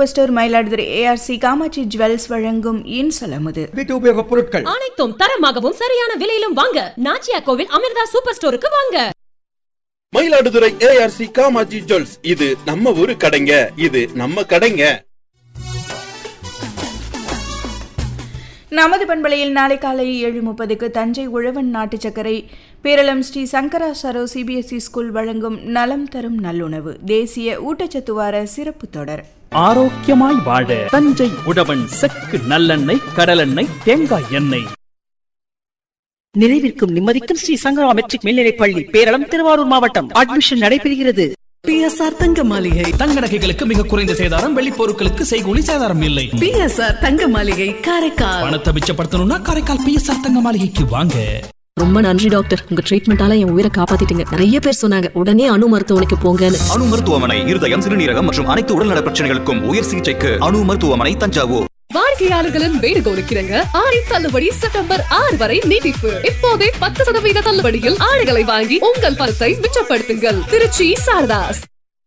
super store Mayiladuthurai ARC Kamatchi jewels வழங்கும் இன்சலமுது வீட்டு உபயோகப் பொருட்கள் அனைத்தும் தரமாகவும் சரியான விலையிலும் வாங்க நாச்சியா கோவில் அமிர்தா சூப்பர் ஸ்டோருக்கு வாங்க மயிலாடுதுறை ஏஆர்சி காமாஜி ஜுவல்ஸ் இது நம்ம ஊரு கடைங்க இது நம்ம கடைங்க நமது பண்பலையில் நாளை காலை ஏழு முப்பதுக்கு தஞ்சை உழவன் நாட்டு சர்க்கரை பேரளம் ஸ்ரீ சங்கரா சரோ சிபிஎஸ்இ ஸ்கூல் வழங்கும் நலம் தரும் நல்லுணவு தேசிய ஊட்டச்சத்து வார சிறப்பு தொடர் ஆரோக்கியமாய் வாழ தஞ்சை உழவன் செக்கு நல்லெண்ணெய் கடலெண்ணெய் தேங்காய் எண்ணெய் நிறைவிற்கும் நிம்மதிக்கும் ஸ்ரீ சங்கரா மெட்ரிக் மேல்நிலைப் பள்ளி பேரளம் திருவாரூர் மாவட்டம் அட்மிஷன் நடைபெறுகிறது பிஎஸ்ஆர் தங்க மாளிகை தங்க நகைகளுக்கு மிக குறைந்த சேதாரம் வெள்ளி பொருட்களுக்கு செய்கூலி சேதாரம் இல்லை பிஎஸ்ஆர் தங்க மாளிகை காரைக்கால் பணத்தை மிச்சப்படுத்தணும்னா காரைக்கால் பிஎஸ்ஆர் தங்க மாளிகைக்கு வாங்க ரொம்ப நன்றி டாக்டர் உங்க ட்ரீட்மெண்டால என் உயிரை காப்பாத்திட்டீங்க நிறைய பேர் சொன்னாங்க உடனே அணு மருத்துவமனைக்கு போங்கன்னு அணு மருத்துவமனை இருதயம் சிறுநீரகம் மற்றும் அனைத்து உடல்நல பிரச்சனைகளுக்கும் உயர் சிகிச்சைக்கு அணு மருத்துவமனை தஞ்சாவூர் வாடிக்கையாளர்களின் வேண்டுகோளுக்கிறங்க ஆடி தள்ளுபடி செப்டம்பர் ஆறு வரை நீட்டிப்பு இப்போதே பத்து சதவீத தள்ளுபடியில் ஆடைகளை வாங்கி உங்கள் பணத்தை மிச்சப்படுத்துங்கள் திருச்சி சாரதாஸ்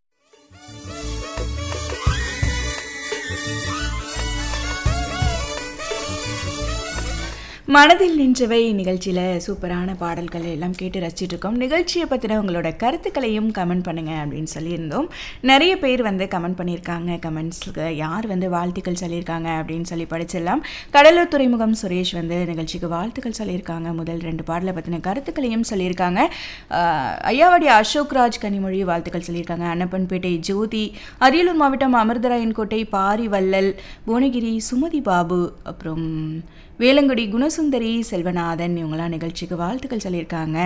மனதில் நின்றவை நிகழ்ச்சியில் சூப்பரான பாடல்கள் எல்லாம் கேட்டு ரசிச்சிட்டு இருக்கோம் நிகழ்ச்சியை பற்றின உங்களோட கருத்துக்களையும் கமெண்ட் பண்ணுங்க அப்படின்னு சொல்லியிருந்தோம் நிறைய பேர் வந்து கமெண்ட் பண்ணியிருக்காங்க கமெண்ட்ஸுக்கு யார் வந்து வாழ்த்துக்கள் சொல்லியிருக்காங்க அப்படின்னு சொல்லி படிச்சிடலாம் கடலூர் துறைமுகம் சுரேஷ் வந்து நிகழ்ச்சிக்கு வாழ்த்துக்கள் சொல்லியிருக்காங்க முதல் ரெண்டு பாடலை பற்றின கருத்துக்களையும் சொல்லியிருக்காங்க ஆஹ் ஐயாவடி அசோக் ராஜ் கனிமொழி வாழ்த்துக்கள் சொல்லியிருக்காங்க அன்னப்பன்பேட்டை ஜோதி அரியலூர் மாவட்டம் அமிர்தராயன்கோட்டை பாரிவள்ளல் புவனகிரி சுமதி பாபு அப்புறம் வேலங்குடி குணசுந்தரி செல்வநாதன் இவங்களாம் நிகழ்ச்சிக்கு வாழ்த்துக்கள் சொல்லியிருக்காங்க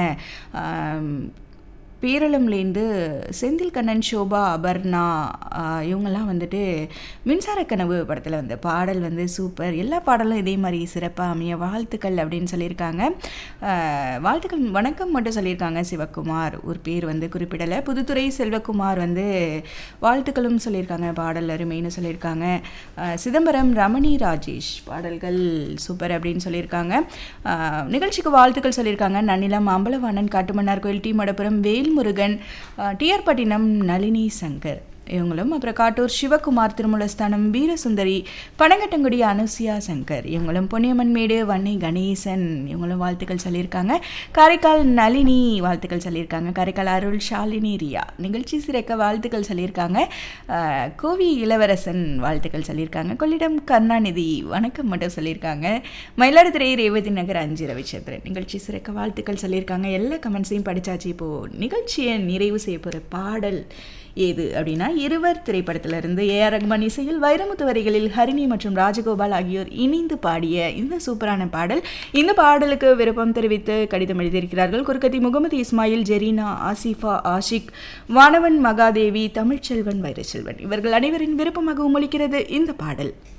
ஆம், பேரளம்லேருந்து செந்தில் கண்ணன் சோபா அபர்ணா ஆஹ், இவங்கெல்லாம் வந்துட்டு மின்சார கனவு படத்தில் வந்து பாடல் வந்து சூப்பர் எல்லா பாடலும் இதே மாதிரி சிறப்பாக அமைய வாழ்த்துக்கள் அப்படின்னு சொல்லியிருக்காங்க ஆஹ், வாழ்த்துக்கள் வணக்கம் மட்டும் சொல்லியிருக்காங்க சிவகுமார் ஒரு பேர் வந்து குறிப்பிடலை புதுத்துறை செல்வகுமார் வந்து வாழ்த்துக்களும் சொல்லியிருக்காங்க பாடல் அருமைன்னு சொல்லியிருக்காங்க ஆஹ், சிதம்பரம் ரமணி ராஜேஷ் பாடல்கள் சூப்பர் அப்படின்னு சொல்லியிருக்காங்க ஆஹ், நிகழ்ச்சிக்கு வாழ்த்துக்கள் சொல்லியிருக்காங்க நன்னிலம் அம்பலவாணன் காட்டுமன்னார் கோயில் டி மடப்புரம் வேல்முருகன் ஆஹ், டிஆர் பட்டினம் நளினி சங்கர் இவங்களும் அப்புறம் காட்டூர் சிவகுமார் திருமூலஸ்தானம் வீரசுந்தரி பனங்கட்டங்குடி அனுசியா சங்கர் இவங்களும் பொன்னியம்மன் மேடு வன்னி கணேசன் இவங்களும் வாழ்த்துக்கள் சொல்லியிருக்காங்க காரைக்கால் நளினி வாழ்த்துக்கள் சொல்லியிருக்காங்க காரைக்கால் அருள் ஷாலினி ரியா நிகழ்ச்சி சிறக்க வாழ்த்துக்கள் சொல்லியிருக்காங்க ஆஹ், கோவி இளவரசன் வாழ்த்துக்கள் சொல்லியிருக்காங்க கொள்ளிடம் கருணாநிதி வணக்கம் மட்டும் சொல்லியிருக்காங்க மயிலாடுதுறை ரேவதி நகர் அஞ்சு ரவிச்சந்திரன் நிகழ்ச்சி சிறக்க வாழ்த்துக்கள் சொல்லியிருக்காங்க எல்லா கமெண்ட்ஸையும் படித்தாச்சு இப்போது நிகழ்ச்சியை நிறைவு செய்ய போகிற பாடல் ஏது அப்படின்னா இருவர் திரைப்படத்திலிருந்து ஏ ஆர் ரஹ்மான் இசையில் வைரமுத்து வரிகளில் ஹரிணி மற்றும் ராஜகோபால் ஆகியோர் இணைந்து பாடிய இந்த சூப்பரான பாடல் இந்த பாடலுக்கு விருப்பம் தெரிவித்து கடிதம் எழுதியிருக்கிறார்கள் குறுக்கத்தி முகமது இஸ்மாயில் ஜெரீனா ஆசிஃபா ஆஷிக் வானவன் மகாதேவி தமிழ்ச்செல்வன் வைரச்செல்வன் இவர்கள் அனைவரின் விருப்பமாகவும் ஒலிக்கிறது இந்த பாடல்